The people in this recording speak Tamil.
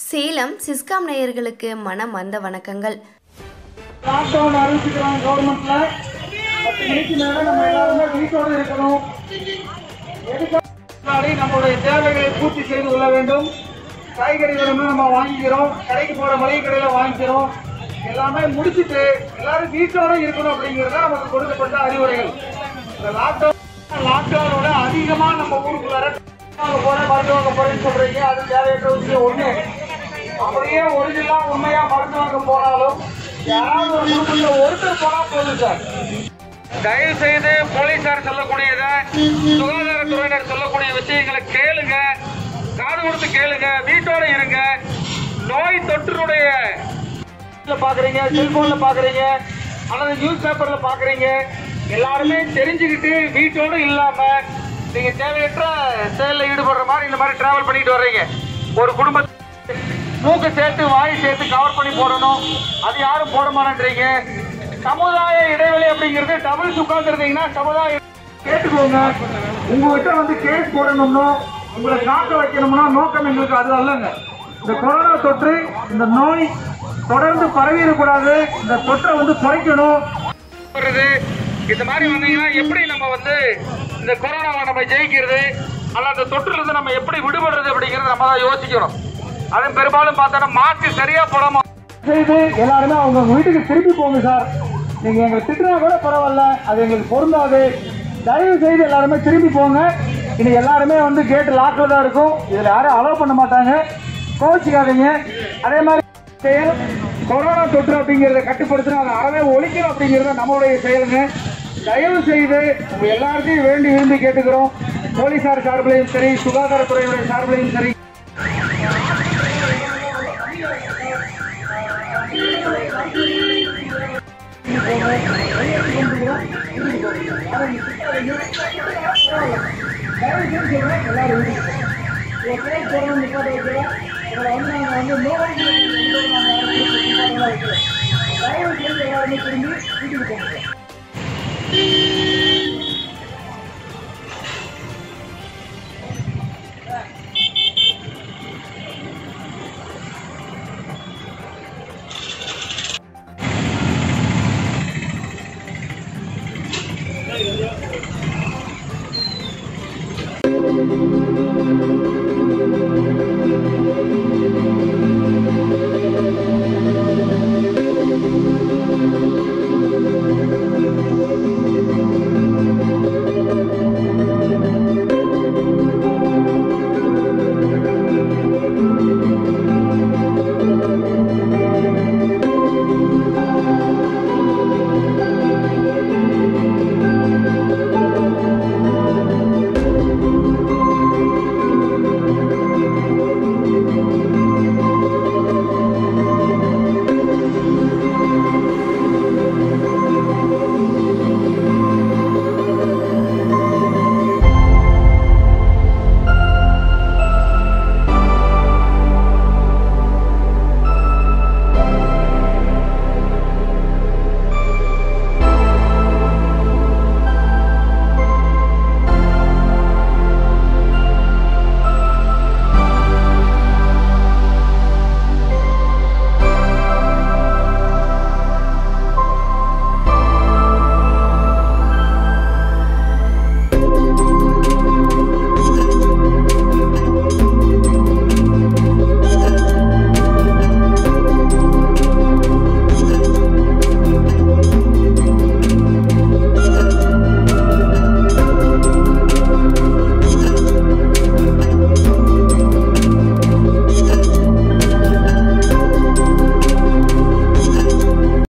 சேலம் சிஸ்காம் நேயர்களுக்கு மனம் வந்த வணக்கங்கள் லாக்டவுன் அறிவிச்சுக்கிறாங்க கவர்மெண்ட்ல பத்து மணிக்கு மேல நம்ம எல்லாருமே வீட்டோட இருக்கணும் எதுக்காக முன்னாடி நம்மளுடைய தேவைகளை பூர்த்தி செய்து கொள்ள வேண்டும் காய்கறி வேணும்னா நம்ம வாங்கிக்கிறோம் கடைக்கு போற மளிகை கடையில வாங்கிக்கிறோம் எல்லாமே முடிச்சிட்டு எல்லாரும் வீட்டோட இருக்கணும் அப்படிங்கிறது நமக்கு கொடுக்கப்பட்ட அறிவுரைகள் இந்த லாக்டவுன் லாக்டவுனோட அதிகமா நம்ம ஊருக்குள்ளார வாங்க போறேன் மருந்து வாங்க போறேன்னு சொல்றீங்க அது தேவையற்ற விஷயம் ஒண்ணு அப்படியே ஒரிஜினலா உண்மையா மருந்து வாங்க போனாலும் யாராவது ஒரு குடும்பத்துல ஒருத்தர் போனா போதும் சார் தயவு செய்து போலீசார் சொல்லக்கூடியத சுகாதாரத்துறையினர் சொல்லக்கூடிய விஷயங்களை கேளுங்க காது கொடுத்து கேளுங்க வீட்டோட இருங்க நோய் தொற்றுடைய பாக்குறீங்க செல்போன்ல பாக்குறீங்க அல்லது நியூஸ் பேப்பர்ல பாக்குறீங்க எல்லாருமே தெரிஞ்சுக்கிட்டு வீட்டோட இல்லாம நீங்க தேவையற்ற செயல்ல ஈடுபடுற மாதிரி இந்த மாதிரி டிராவல் பண்ணிட்டு வர்றீங்க ஒரு குடும்பத்தை மூக்கு சேர்த்து வாய் சேர்த்து கவர் பண்ணி போடணும் அது யாரும் போட மாட்டேன்றீங்க சமுதாய இடைவெளி அப்படிங்கிறது டபுள்ஸ் உட்கார்ந்துருந்தீங்கன்னா சமுதாய கேட்டுக்கோங்க உங்ககிட்ட வந்து கேஸ் போடணும்னோ உங்களை காக்க வைக்கணும்னா நோக்கம் எங்களுக்கு அது அல்லங்க இந்த கொரோனா தொற்று இந்த நோய் தொடர்ந்து பரவிடக்கூடாது இந்த தொற்றை வந்து குறைக்கணும் வருது இந்த மாதிரி வந்தீங்கன்னா எப்படி நம்ம வந்து இந்த கொரோனாவை நம்ம ஜெயிக்கிறது அல்ல அந்த தொற்றுல இருந்து நம்ம எப்படி விடுபடுறது அப்படிங்கறத நம்ம தான் யோசிக்கணும் அதுவும் பெரும்பாலும் பார்த்தோன்னா மாஸ்க் சரியா போடாம செய்து எல்லாருமே அவங்க வீட்டுக்கு திருப்பி போங்க சார் நீங்க எங்களை திட்டினா கூட பரவாயில்ல அது எங்களுக்கு பொருந்தாது தயவு செய்து எல்லாருமே திரும்பி போங்க இனி எல்லாருமே வந்து கேட்டு லாக்ல தான் இருக்கும் இதுல யாரும் அலோவ் பண்ண மாட்டாங்க கோச்சிக்காதீங்க அதே மாதிரி செயல் கொரோனா தொற்று அப்படிங்கிறத கட்டுப்படுத்தணும் அதை அறவே ஒழிக்கணும் அப்படிங்கிறத நம்மளுடைய செயலுங்க தயவு செய்து உங்க எல்லாருக்கையும் வேண்டி விரும்பி கேட்டுக்கிறோம் போலீசார் சார்பிலையும் சரி சுகாதாரத்துறையுடைய சார்பிலையும் சரி தயவு செய்து எல்லாருமே திரும்பி வீட்டுக்கு போங்க